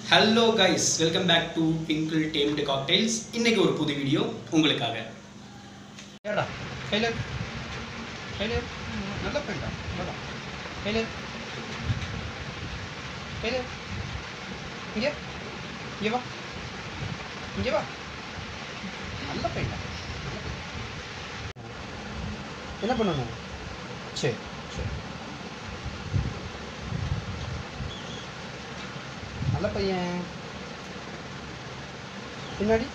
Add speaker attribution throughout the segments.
Speaker 1: hello guys welcome back to pinkle damned cocktails இன்னைக்கு ஒரு புது வீடியோ உங்களுக்காக
Speaker 2: ஏடா கையில் கையில் நல்ல பெயிண்டா நல்லா கையில் கையில் இங்கே இங்கே வா இங்கே வா நல்ல பெயிண்டா என்ன பண்ணணும் சரி சரி நல்ல பையன் பின்னாடி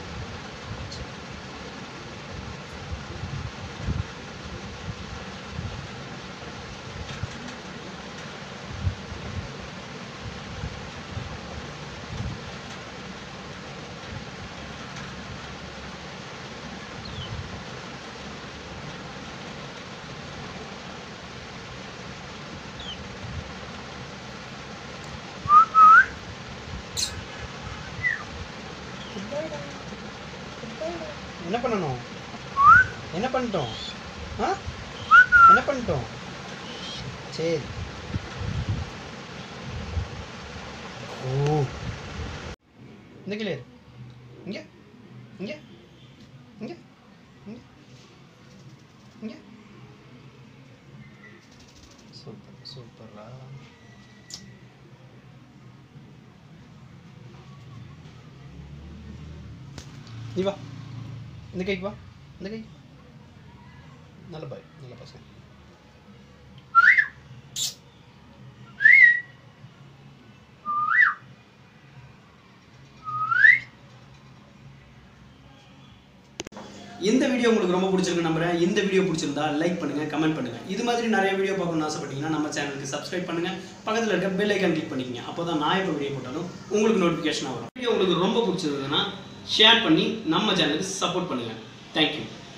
Speaker 2: என்ன பண்ணணும் என்ன பண்ணிட்டோம் ஆ என்ன பண்ணிட்டோம் சரி ஓ இந்த கிளியர் இங்கே இங்கே இங்கே இங்கே இங்கே சூப்பர் சூப்பர்லா நீ வா இந்த கைக்கு வா இந்த கை நல்ல பாய் நல்ல பசங்க
Speaker 1: இந்த வீடியோ உங்களுக்கு ரொம்ப பிடிச்சிருக்கு நம்புறேன் இந்த வீடியோ பிடிச்சிருந்தா லைக் பண்ணுங்க கமெண்ட் பண்ணுங்க இது மாதிரி நிறைய வீடியோ பார்க்கணும்னு ஆசைப்பட்டீங்கன்னா நம்ம சேனலுக்கு சப்ஸ்கிரைப் பண்ணுங்க பக்கத்தில் இருக்க பெல் ஐக்கான் கிளிக் பண்ணிக்கங்க அப்போ தான் நான் இப்போ வீடியோ போட்டாலும் உங்களுக்கு நோட்டிஃபிகேஷனாக வரும் வீடியோ உங்களுக்கு ரொம்ப பிடிச்சிருந்ததுன்னா ஷேர் பண்ணி நம்ம சேனலுக்கு சப்போர்ட் பண்ணுங்க தேங்க்யூ